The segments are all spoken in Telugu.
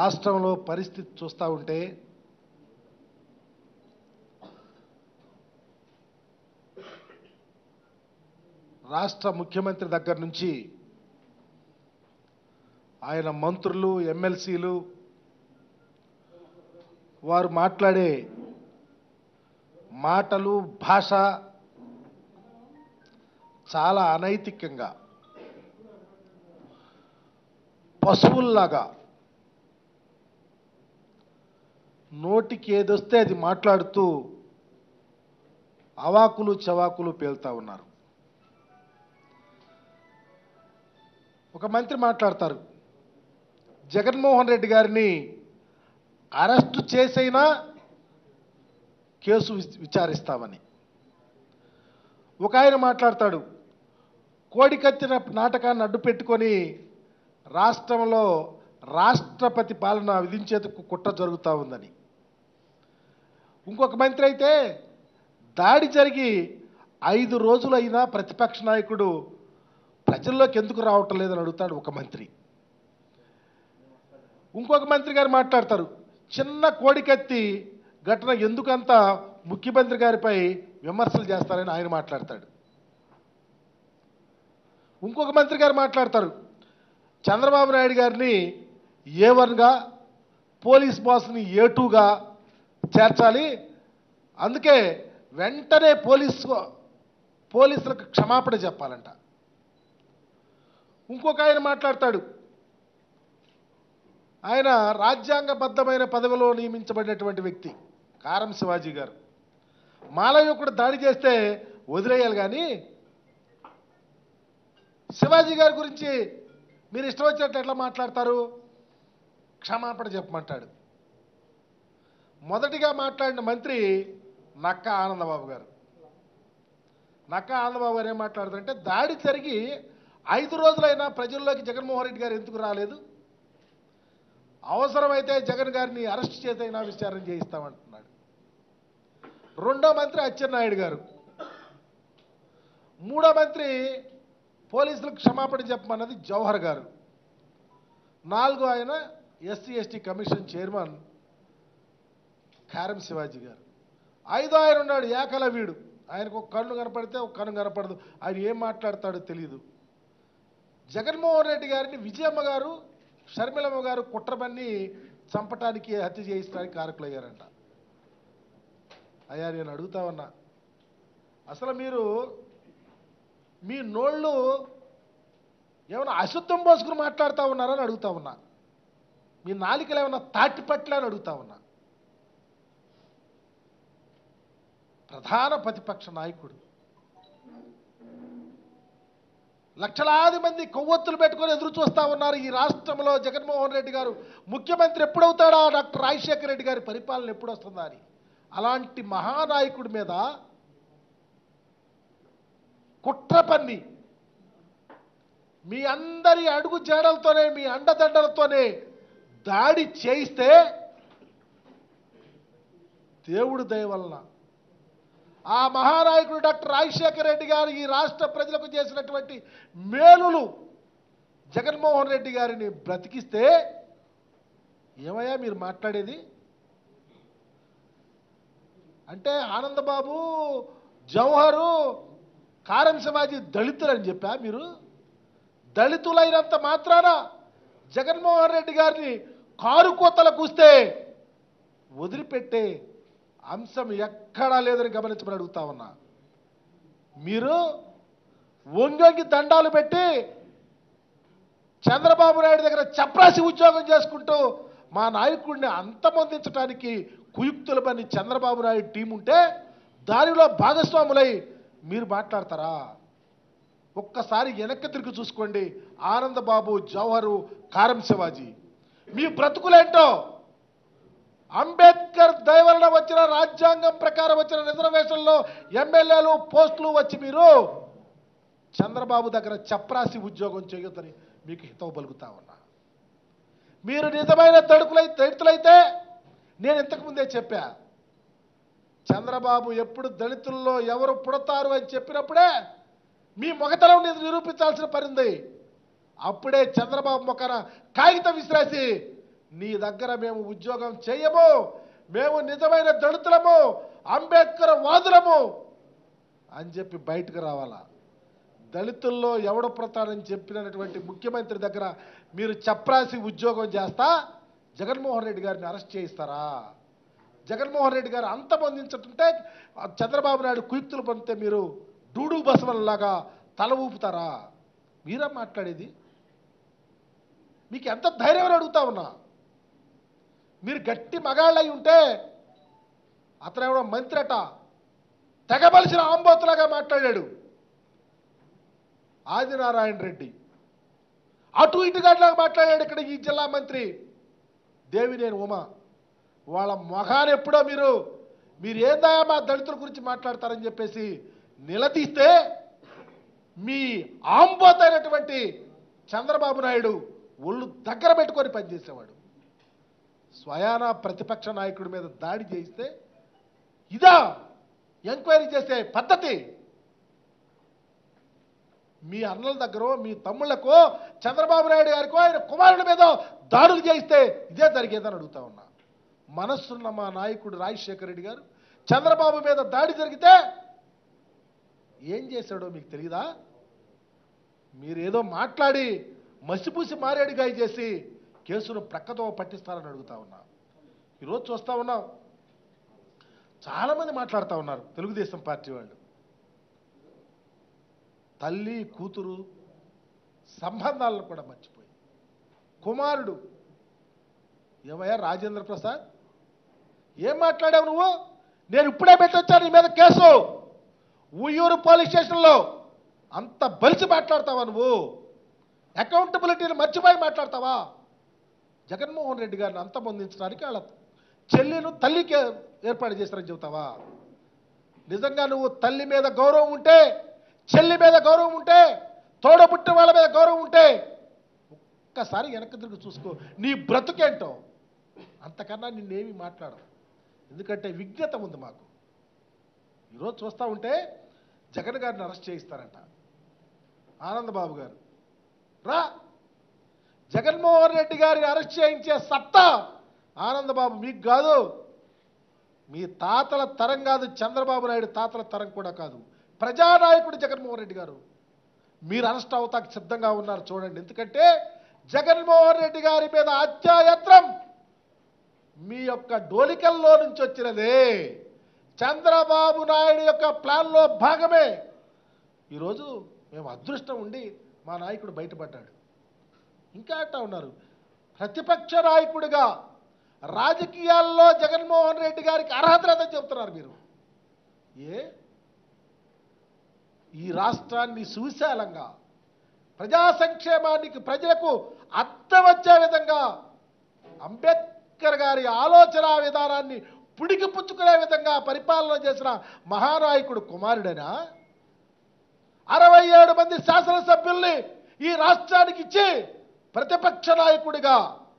రాష్ట్రంలో పరిస్థితి చూస్తూ ఉంటే రాష్ట్ర ముఖ్యమంత్రి దగ్గర నుంచి ఆయన మంత్రులు ఎమ్మెల్సీలు వారు మాట్లాడే మాటలు భాష చాలా అనైతికంగా పశువుల్లాగా నోటికి ఏదొస్తే అది మాట్లాడుతూ అవాకులు చవాకులు పేలుతా ఉన్నారు ఒక మంత్రి మాట్లాడతారు జగన్మోహన్ రెడ్డి గారిని అరెస్టు చేసైనా కేసు విచ్- విచారిస్తామని ఒక ఆయన మాట్లాడతాడు కోడికత్తిన నాటకాన్ని అడ్డు పెట్టుకొని రాష్ట్రంలో రాష్ట్రపతి పాలన విధించేందుకు కుట్ర జరుగుతూ ఉందని ఇంకొక మంత్రి అయితే దాడి జరిగి ఐదు రోజులైనా ప్రతిపక్ష నాయకుడు ప్రజల్లోకి ఎందుకు రావటం లేదని అడుగుతాడు ఒక మంత్రి ఇంకొక మంత్రి గారు మాట్లాడతారు చిన్న కోడికత్తి ఘటన ఎందుకంత ముఖ్యమంత్రి గారిపై విమర్శలు చేస్తారని ఆయన మాట్లాడతాడు ఇంకొక మంత్రి గారు మాట్లాడతారు చంద్రబాబు నాయుడు గారిని ఏ వన్గా పోలీస్ బాస్ని ఏ టూగా చేర్చాలి అందుకే వెంటనే పోలీసు పోలీసులకు క్షమాపణ చెప్పాలంట ఇంకొక ఆయన మాట్లాడతాడు ఆయన రాజ్యాంగబద్ధమైన పదవిలో నియమించబడినటువంటి వ్యక్తి కారం శివాజీ గారు మాలయుకుడు దాడి చేస్తే వదిలేయాలి కానీ శివాజీ గారి గురించి మీరు ఇష్టం వచ్చినట్లు ఎట్లా మాట్లాడతారు క్షమాపణ చెప్పమంటాడు మొదటిగా మాట్లాడిన మంత్రి నక్క ఆనందబాబు గారు నక్క ఆనందబాబు గారు ఏం మాట్లాడుతారంటే దాడి జరిగి ఐదు రోజులైనా ప్రజల్లోకి జగన్మోహన్ రెడ్డి గారు ఎందుకు రాలేదు అవసరమైతే జగన్ గారిని అరెస్ట్ చేసైనా విచారణ చేయిస్తామంటున్నాడు రెండో మంత్రి అచ్చెన్నాయుడు గారు మూడో మంత్రి పోలీసులకు క్షమాపణ చెప్పమన్నది జవహర్ గారు నాలుగో ఆయన ఎస్సీ ఎస్టీ కమిషన్ చైర్మన్ కారం శివాజీ గారు ఐదో ఆయన ఉన్నాడు ఏకలవీడు ఆయనకు ఒక కన్ను కనపడితే ఒక కన్ను కనపడదు ఆయన ఏం మాట్లాడతాడో తెలియదు జగన్మోహన్ రెడ్డి గారిని విజయమ్మ గారు షర్మిలమ్మ గారు కుట్రబన్ని చంపటానికి హత్య చేయించడానికి కారకులయ్యారంట అయ్యా నేను అడుగుతా ఉన్నా అసలు మీరు మీ నోళ్ళు ఏమైనా అశుద్ధం పోసుకుని మాట్లాడుతూ ఉన్నారని అడుగుతా ఉన్నా మీ నాలికలు ఏమైనా తాటిపట్ల అని అడుగుతా ఉన్నా ప్రధాన ప్రతిపక్ష నాయకుడు లక్షలాది మంది కొవ్వొత్తులు పెట్టుకొని ఎదురు చూస్తా ఉన్నారు ఈ రాష్ట్రంలో జగన్మోహన్ రెడ్డి గారు ముఖ్యమంత్రి ఎప్పుడవుతాడా డాక్టర్ రాజశేఖర రెడ్డి గారి పరిపాలన ఎప్పుడు వస్తుందా అని అలాంటి మహానాయకుడి మీద కుట్ర పన్ని మీ అందరి అడుగు జాడలతోనే మీ అండదండలతోనే దాడి చేయిస్తే దేవుడు దయ వలన ఆ మహానాయకుడు డాక్టర్ రాజశేఖర రెడ్డి గారు ఈ రాష్ట్ర ప్రజలకు చేసినటువంటి మేలులు జగన్మోహన్ రెడ్డి గారిని బ్రతికిస్తే ఏమయ్యా మీరు మాట్లాడేది అంటే ఆనందబాబు జవహరు కారం శివాజీ దళితులని చెప్పా మీరు దళితులైనంత మాత్రాన జగన్మోహన్ రెడ్డి గారిని కారు కోతల కూస్తే వదిలిపెట్టే అంశం ఎక్కడా లేదని గమనించమని అడుగుతా ఉన్నా మీరు వంగొంగి దండాలు పెట్టి చంద్రబాబు నాయుడు దగ్గర చప్రాసి ఉద్యోగం చేసుకుంటూ మా నాయకుడిని అంతమొందించడానికి కుయుక్తుల పని చంద్రబాబు నాయుడు టీం ఉంటే దానిలో భాగస్వాములై మీరు మాట్లాడతారా ఒక్కసారి వెనక్కి తిరిగి చూసుకోండి ఆనందబాబు జవహరు కారం శివాజీ మీ బ్రతుకులేంటో అంబేద్కర్ దయ వలన వచ్చిన రాజ్యాంగం ప్రకారం వచ్చిన రిజర్వేషన్లో ఎమ్మెల్యేలు పోస్టులు వచ్చి మీరు చంద్రబాబు దగ్గర చప్రాసి ఉద్యోగం చేయొద్దని మీకు హితవు పలుకుతా ఉన్నా మీరు నిజమైన దడుకులై దళితులైతే నేను ఇంతకుముందే చెప్పా చంద్రబాబు ఎప్పుడు దళితుల్లో ఎవరు పుడతారు అని చెప్పినప్పుడే మీ మొగతనం నిరూ- నిరూపించాల్సిన పని ఉంది అప్పుడే చంద్రబాబు మొక్కన కాగితం విసిరేసి నీ దగ్గర మేము ఉద్యోగం చేయము మేము నిజమైన దళితులము అంబేద్కర్ వాదులము అని చెప్పి బయటకు రావాలా దళితుల్లో ఎవడ ప్రతానని చెప్పినటువంటి ముఖ్యమంత్రి దగ్గర మీరు చప్రాసి ఉద్యోగం చేస్తా జగన్మోహన్ రెడ్డి గారిని అరెస్ట్ చేయిస్తారా జగన్మోహన్ రెడ్డి గారు అంతమొందించుంటే చంద్రబాబు నాయుడు కుయుక్తులు పొందితే మీరు డూడు బసవల్లాగా తల ఊపుతారా మీరా మాట్లాడేది మీకు ఎంత ధైర్యం అని అడుగుతా ఉన్నా మీరు గట్టి మగాళ్ళై ఉంటే అతను ఎవడో మంత్రి అట తెగబలిసిన ఆంబోతులాగా మాట్లాడాడు ఆదినారాయణ రెడ్డి అటు ఇటుగాట్లాగా మాట్లాడాడు ఇక్కడ ఈ జిల్లా మంత్రి దేవినేని ఉమా వాళ్ళ మొఖాన్ని ఎప్పుడో మీరు మీరు ఏందా మా దళితుల గురించి మాట్లాడతారని చెప్పేసి నిలదీస్తే మీ ఆంబోతైనటువంటి చంద్రబాబు నాయుడు ఒళ్ళు దగ్గర పెట్టుకొని పనిచేసేవాడు స్వయాన ప్రతిపక్ష నాయకుడి మీద దాడి చేయిస్తే ఇదా ఎంక్వైరీ చేసే పద్ధతి మీ అన్నల దగ్గర మీ తమ్ముళ్లకు చంద్రబాబు నాయుడు గారికో ఆయన కుమారుడి మీద దాడులు చేయిస్తే ఇదే జరిగేదని అడుగుతా ఉన్నా మనస్సున్న మా నాయకుడు రాజశేఖర రెడ్డి గారు చంద్రబాబు మీద దాడి జరిగితే ఏం చేశాడో మీకు తెలియదా మీరేదో మాట్లాడి మసిపూసి మారేడుగాయ చేసి కేసును ప్రక్కతో పట్టిస్తారని అడుగుతా ఉన్నా ఈరోజు చూస్తా ఉన్నాం చాలామంది మాట్లాడుతూ ఉన్నారు తెలుగుదేశం పార్టీ వాళ్ళు తల్లి కూతురు సంబంధాలను కూడా మర్చిపోయి కుమారుడు ఏమయ్యా రాజేంద్ర ప్రసాద్ ఏం మాట్లాడావు నువ్వు నేను ఇప్పుడే పెట్టొచ్చాను నీ మీద కేసు ఉయ్యూరు పోలీస్ స్టేషన్లో అంత బలిసి మాట్లాడతావా నువ్వు అకౌంటబిలిటీని మర్చిపోయి మాట్లాడతావా జగన్మోహన్ రెడ్డి గారిని అంతమొందించడానికి వాళ్ళ చెల్లిను తల్లికి ఏర్పాటు చేశారని చెబుతావా నిజంగా నువ్వు తల్లి మీద గౌరవం ఉంటే చెల్లి మీద గౌరవం ఉంటే తోడబుట్టిన వాళ్ళ మీద గౌరవం ఉంటే ఒక్కసారి వెనక్కి తిరిగి చూసుకో నీ బ్రతుకేంటో అంతకన్నా నిన్నేమి మాట్లాడవు ఎందుకంటే విజ్ఞత ఉంది మాకు ఈరోజు చూస్తూ ఉంటే జగన్ గారిని అరెస్ట్ చేయిస్తారంట ఆనందబాబు గారు రా జగన్మోహన్ రెడ్డి గారిని అరెస్ట్ చేయించే సత్తా ఆనందబాబు మీకు కాదు మీ తాతల తరం కాదు చంద్రబాబు నాయుడు తాతల తరం కూడా కాదు ప్రజానాయకుడు జగన్మోహన్ రెడ్డి గారు మీరు అరెస్ట్ అవుతాకు సిద్ధంగా ఉన్నారు చూడండి ఎందుకంటే జగన్మోహన్ రెడ్డి గారి మీద అత్యాయత్రం మీ యొక్క డోలికల్లో నుంచి వచ్చినదే చంద్రబాబు నాయుడు యొక్క ప్లాన్లో భాగమే ఈరోజు మేము అదృష్టం ఉండి మా నాయకుడు బయటపడ్డాడు ఇంకా అంటా ఉన్నారు ప్రతిపక్ష నాయకుడిగా రాజకీయాల్లో జగన్మోహన్ రెడ్డి గారికి అర్హత లేదని చెప్తున్నారు మీరు ఏ ఈ రాష్ట్రాన్ని సువిశాలంగా ప్రజా సంక్షేమానికి ప్రజలకు అర్థం వచ్చే విధంగా అంబేద్కర్ గారి ఆలోచన విధానాన్ని పుడికి పుచ్చుకునే విధంగా పరిపాలన చేసిన మహానాయకుడు కుమారుడేనా అరవై ఏడు మంది శాసనసభ్యుల్ని ఈ రాష్ట్రానికి ఇచ్చి ప్రతిపక్ష నాయకుడిగా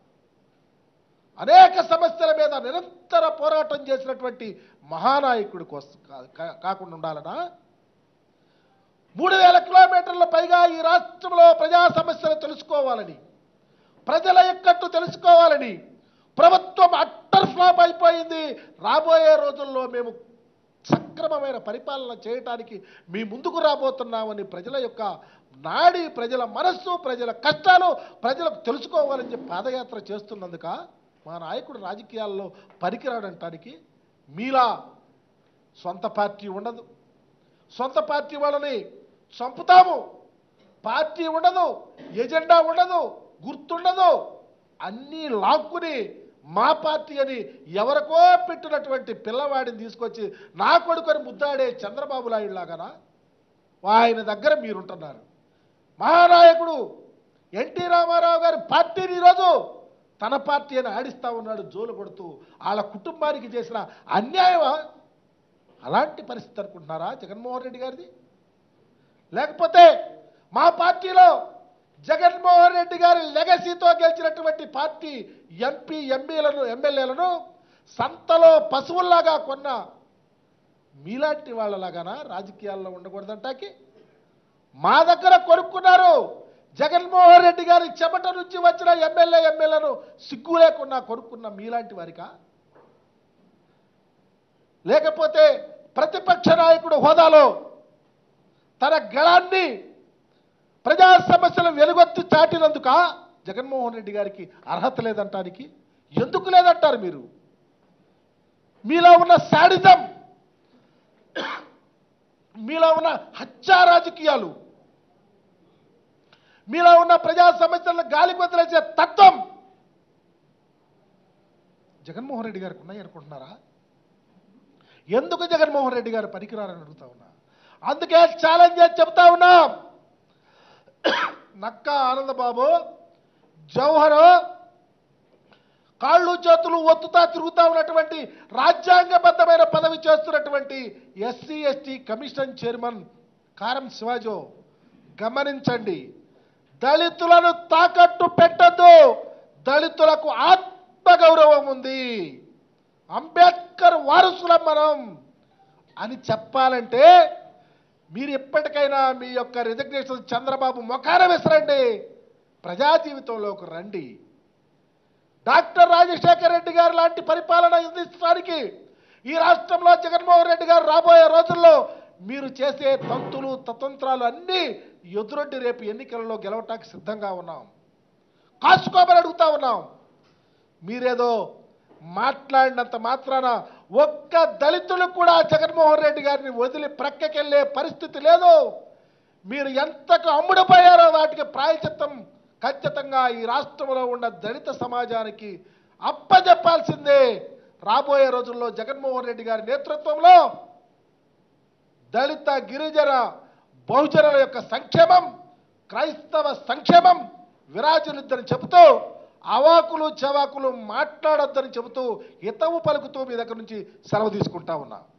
అనేక సమస్యల మీద నిరంతర పోరాటం చేసినటువంటి మహానాయకుడి కోసం కా- కా- కాకుండా ఉండాలనా మూడు వేల కిలోమీటర్ల పైగా ఈ రాష్ట్రంలో ప్రజా సమస్యలు తెలుసుకోవాలని ప్రజల ఎక్కట్టు తెలుసుకోవాలని ప్రభుత్వం అట్టర్ ఫ్లాప్ అయిపోయింది రాబోయే రోజుల్లో మేము సక్రమమైన పరిపాలన చేయటానికి మీ ముందుకు రాబోతున్నామని ప్రజల యొక్క నాడి ప్రజల మనస్సు ప్రజల కష్టాలు ప్రజలకు తెలుసుకోవాలని చెప్పి పాదయాత్ర చేస్తున్నందుక మా నాయకుడు రాజకీయాల్లో పనికిరాడంటానికి మీలా సొంత పార్టీ ఉండదు సొంత పార్టీ వాళ్ళని చంపుతాము పార్టీ ఉండదు ఎజెండా ఉండదు గుర్తుండదు అన్నీ లాక్కుని మా పార్టీ అని ఎవరికో పెట్టినటువంటి పిల్లవాడిని తీసుకొచ్చి నా కొడుకుని ముద్దాడే చంద్రబాబు నాయుడు లాగానా ఆయన దగ్గర మీరుంటున్నారు మహానాయకుడు ఎన్టీ రామారావు గారి పార్టీని ఈరోజు తన పార్టీ అని ఆడిస్తా ఉన్నాడు జోలు కొడుతూ వాళ్ళ కుటుంబానికి చేసిన అన్యాయమా అలాంటి పరిస్థితి అనుకుంటున్నారా జగన్మోహన్ రెడ్డి గారిది లేకపోతే మా పార్టీలో జగన్మోహన్ రెడ్డి గారి లెగసీతో గెలిచినటువంటి పార్టీ ఎంపీ ఎంపీలను ఎమ్మెల్యేలను సంతలో పశువుల్లాగా కొన్న మీలాంటి వాళ్ళలాగానా రాజకీయాల్లో ఉండకూడదంటాకి మా దగ్గర కొనుక్కున్నారు జగన్మోహన్ రెడ్డి గారి చెమట నుంచి వచ్చిన ఎమ్మెల్యే ఎమ్మెల్యేను సిగ్గు లేకుండా కొనుక్కున్న మీలాంటి వారికా లేకపోతే ప్రతిపక్ష నాయకుడు హోదాలో తన గళాన్ని ప్రజా సమస్యలను వెలుగొత్తి చాటినందుక జగన్మోహన్ రెడ్డి గారికి అర్హత లేదంటానికి ఎందుకు లేదంటారు మీరు మీలో ఉన్న శాడిజం మీలో ఉన్న హత్యా రాజకీయాలు మీలో ఉన్న ప్రజా సమస్యలను గాలికి వదిలేసే తత్వం జగన్మోహన్ రెడ్డి గారికి ఉన్నాయి అనుకుంటున్నారా ఎందుకు జగన్మోహన్ రెడ్డి గారు పనికిరారని అడుగుతా ఉన్నా అందుకే ఛాలెంజ్ చేసి చెప్తా ఉన్నా నక్క ఆనందబాబు జవహర్ కాళ్ళు చేతులు ఒత్తుతా తిరుగుతా ఉన్నటువంటి రాజ్యాంగబద్ధమైన పదవి చేస్తున్నటువంటి ఎస్సీ ఎస్టీ కమిషన్ చైర్మన్ కారం శివాజో గమనించండి దళితులను తాకట్టు పెట్టద్దు దళితులకు ఆత్మగౌరవం ఉంది అంబేద్కర్ వారసులం మనం అని చెప్పాలంటే మీరు ఎప్పటికైనా మీ యొక్క రిజగ్నేషన్ చంద్రబాబు మొఖాన విసరండి ప్రజా జీవితంలోకి రండి డాక్టర్ రాజశేఖర్ రెడ్డి గారు లాంటి పరిపాలన అందించడానికి ఈ రాష్ట్రంలో జగన్మోహన్ రెడ్డి గారు రాబోయే రోజుల్లో మీరు చేసే తంతులు తతంత్రాలు అన్నీ ఎదురొడ్డి రేపు ఎన్నికలలో గెలవటానికి సిద్ధంగా ఉన్నాం కాసుకోమని అడుగుతా ఉన్నాం మీరేదో మాట్లాడినంత మాత్రాన ఒక్క దళితులు కూడా జగన్మోహన్ రెడ్డి గారిని వదిలి ప్రక్కకెళ్ళే పరిస్థితి లేదు మీరు ఎంతకు అమ్ముడుపోయారో వాటికి ప్రాయచిత్తం ఖచ్చితంగా ఈ రాష్ట్రంలో ఉన్న దళిత సమాజానికి అప్పజెప్పాల్సిందే రాబోయే రోజుల్లో జగన్మోహన్ రెడ్డి గారి నేతృత్వంలో దళిత గిరిజన బహుజనుల యొక్క సంక్షేమం క్రైస్తవ సంక్షేమం విరాజులిద్దని చెబుతూ అవాకులు చవాకులు మాట్లాడొద్దని చెబుతూ హితవు పలుకుతూ మీ దగ్గర నుంచి సెలవు తీసుకుంటా ఉన్నా